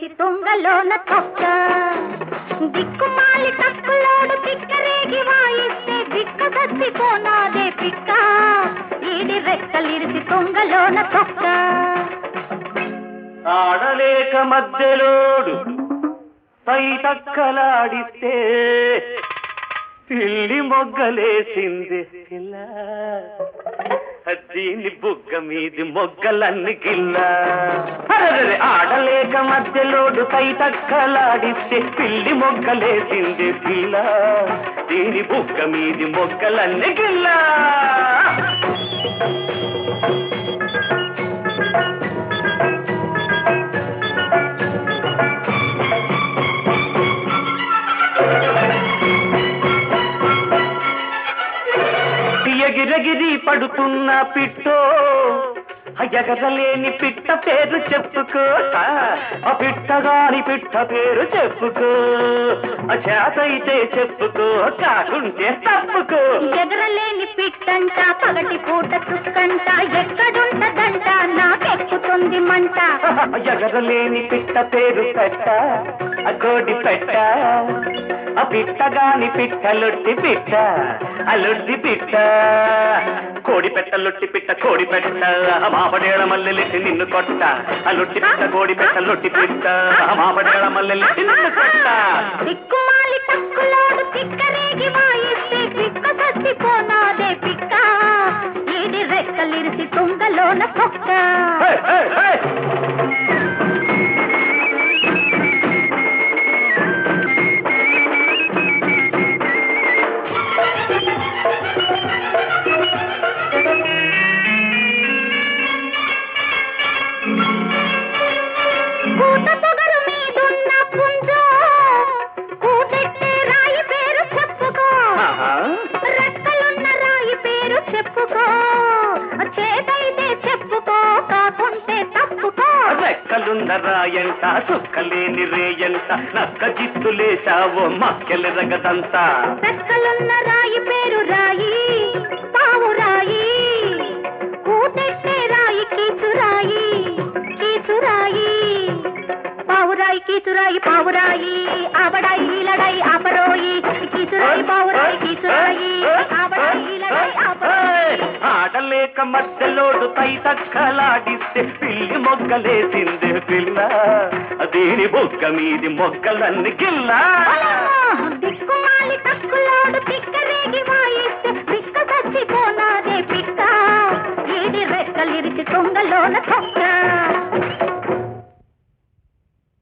ఇరిసి తొంగలోన తొక్క దిక్కుమాలి తప్పులోడు పిక్కరేగి వాయిస్తే దిక్క చచ్చిపోనాదే పిక్క ఈడి రెక్కలిరిసి తొంగలోన తొక్క ఆడలేక మధ్యలోడు పై తక్కలాడిస్తే పిల్లి మొగ్గలేసింది పిల్ల దీని బుగ్గ మీది మొగ్గలన్ని కిల్ల అరెరెరె, ఆడలేక మధ్యలోడు పై తక్కలాడిస్తే పిల్లి మొగ్గలేసింది పిల్ల దీని బుగ్గ మీది మొగ్గలన్ని కిల్ల ఎగిరెగిరి పడుతున్న పిట్టో ఆ ఎగరలేని పిట్ట పేరు చెప్పుకో ఆ పిట్టగాని పిట్ట పేరు చెప్పుకో ఆ చేతైతే చెప్పుకో కాకుంటే తప్పుకో ఎగరలేని పిట్టంట పగటి పూట చుక్కంట ఎక్కడుంటదంట నాకెక్కుతుంది మంట ఎగరలేని పిట్ట పేరు పెట్ట ఆ కోడి పెట్ట ఆ పిట్టగాని పిట్ట లొట్టి పిట్ట ఆ లొడ్డి పిట్ట కోడి పెట్ట లొట్టి పిట్ట కోడి పెట్ట మాపడేళ మల్లెలెట్టి నిన్ను కొట్ట ఆ లొట్టి పిట్ట కోడి పెట్ట లొట్టి పిట్ట మాపడేళ మల్లెలెట్టి నిన్ను కొట్ట దిక్కుమాలి తక్కులోడు పిక్కరేగి వాయిస్తే పిక్క చచ్చిపోనాదే పిక్క ఈడి రెక్కలిరిసి తుంగలోన పొక్క హే, హే, హే! కూత పొగరు మీదున్న పుంజో కూతెట్టే రాయి పేరు చెప్పుకో ఆహా. రెక్కలున్న రాయి పేరు చెప్పుకో చేతైతే చెప్పుకో కాకుంటే తప్పుకో రెక్కలున్న రాయంట సుక్కలేని రేయంట నక్క జిత్తులేశావో మక్కెలెరగదంతా రెక్కలున్న రాయి పేరు రాయి పావు రాయి కూతెట్టే రాయి కీచురాయి కీచురాయి పావురాయి కీచురాయి పావురాయి ఆవడాయి ఈలడాయి ఆపరోయి కీచురాయి పావురాయి కీచురాయి ఆవడాయి ఈలడాయి ఆపరోయి ఆడలేక మధ్యలోడు తై తక్కలాడిస్తే పిల్లి మొగ్గలేసింది పిల్ల దీని బొగ్గ మీది మొగ్గలన్నీ గిల్లా దిక్కుమాలి తక్కులోడు పిక్కరేగి వాయిస్తే పిక్క చచ్చిపోనాదే పిక్క ఈడి రెక్కలిరిచి తొంగలోన తొక్క